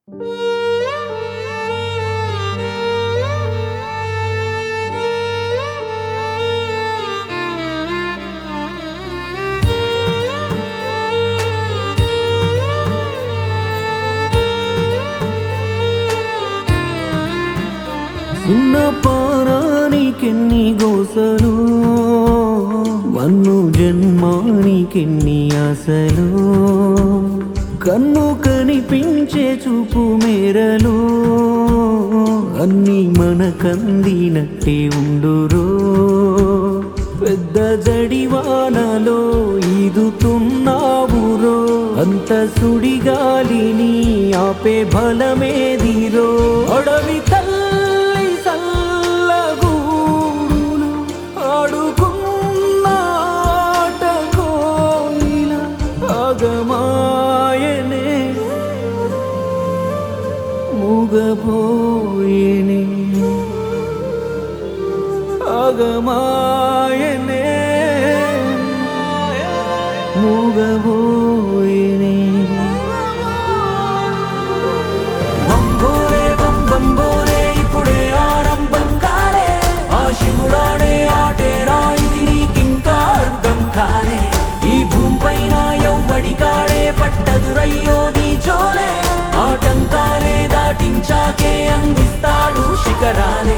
చిన్న పారానికెన్ని గోసలు మన్ను జన్మానికెన్ని ఆశలు కన్ను కనిపించే చూపు మేరలు అన్ని మనకందినట్టే ఉండురో పెద్ద జడివానలో ఈదుతున్నావురో అంత సుడిగాలిని ఆపే బలమేదిరో అడవి తల్లి సల్లగూడులు ఆడుకున్న ఆట కోయిల ఆగమాయనే మూగపోయేనే ఆగమాయనే మూగపోయేనే బంబోరే బం బంబోరే ఇప్పుడే ఆరంభం కాలే ఆ శివుడాడే ఆటేరా ఇది నీకింకా అర్థం కాలే ఈ భూమిపైన ఎవ్వడి కాడే పట్టదురయ్యో నీ జోలే ఆటంకాలే దాటించాకే అందిస్తాడు శిఖరాలే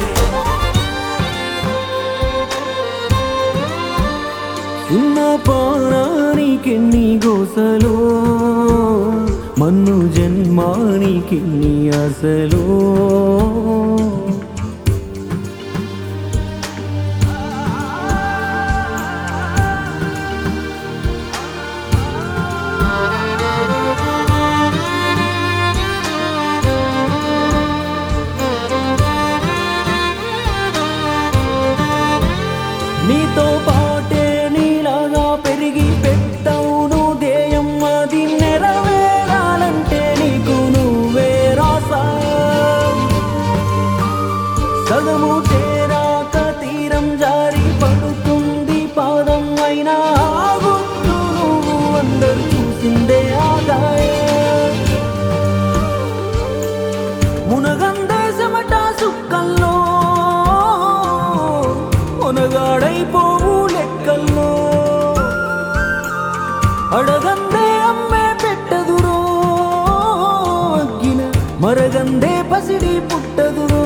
చిన్న పారానికెన్ని గోసలో మన్ను జన్మానికెన్ని ఆశలో నీతో పాటే నీలాగా పెరిగి పెట్టవును ధ్యేయం అది నెరవేరాలంటే నీకు నువ్వే రాసా సగము చేరాక తీరం జారి పడుతుంది పాదం అయినా ఆగుతూ నువ్వు అందరు చూసిందే ఆదాయ మునగందేశమట సుక్కల్లో మునగాడైపోవు లెక్కల్లో అడగందే అమ్మే పెట్టదురో అగ్గిన మరగందే పసిడి పుట్టదురో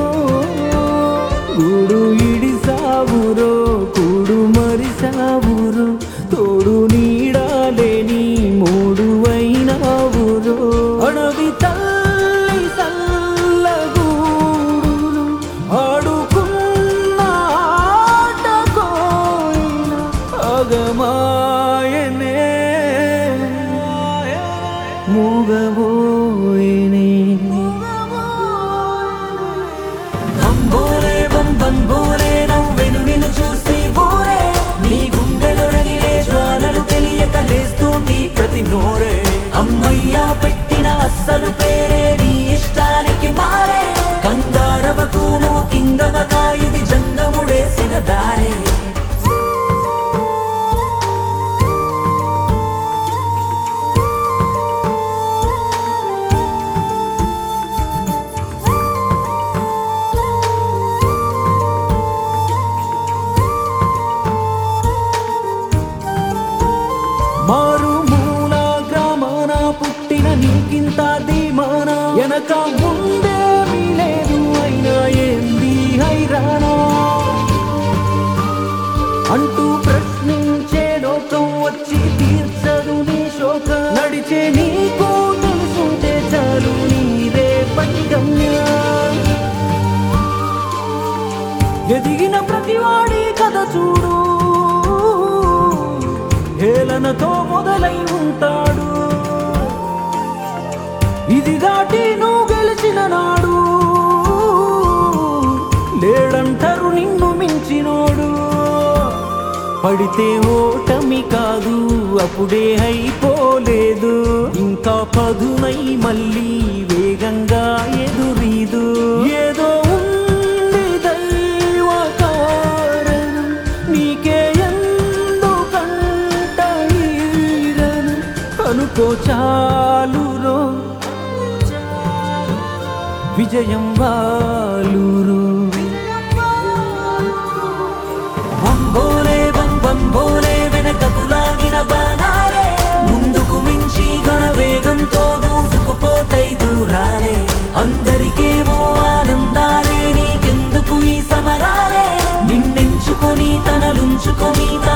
గూడు ఇడి సావురో కూడు మరి సావురో తోడు నీడాలేని మూడు అయినావురో అడవి తల్లి సల్లగూడులు ఆడుకున్న ఆట కోయిల అగమాయనే మూగబోయినే బంబోరే బం బంబోరే నవ్వెను నిన్ను చూసి బోరే నీ గుండెలో రగిలే జ్వాలలు తెలియక లేస్తుంది ప్రతి నోరే అమ్మయ్యా పెట్టిన అస్సలు పేరే నీ ఇష్టానికి మారే కందారవకు నువ్వు కిందవక ఇది జంగముడేసిన దారే మారుమూల గ్రామాన పుట్టిన నీకింత ధీమాన వెనక ముందేమీ లేదు అయినా ఏంది హైరానా అంటూ ప్రశ్నించే లోకం వచ్చి తీర్చదు నీ శోకం నడిచే నీకు తెలుసుంటే చాలు నీదే పని గమ్యం ఎదిగిన ప్రతివాడి కథ చూడు హేళనతో మొదలై ఉంటాడు ఇది దాటి నువ్వు గెలిచిన నాడు లేడంటారు నిన్ను మించినోడు పడితే ఓటమి కాదు అప్పుడే అయిపోలేదు ఇంకా పదునై మళ్ళీ వేగంగా ఎదురీదు ఏదో ఉంది దైవ కారణం నీకే ఎందుకంట ఈరను అనుకో చాలురో విజయం వాలూరు బంబోలే బం బంబోలే వెనకకు లాగిన బాణాలే ముందుకు మించి గణ వేగంతో దూసుకుపోతై దూరాలే అందరికేమో ఆనందాలే నీకెందుకు ఈ సమరాలే నిన్నెంచుకొని తనలుంచుకొని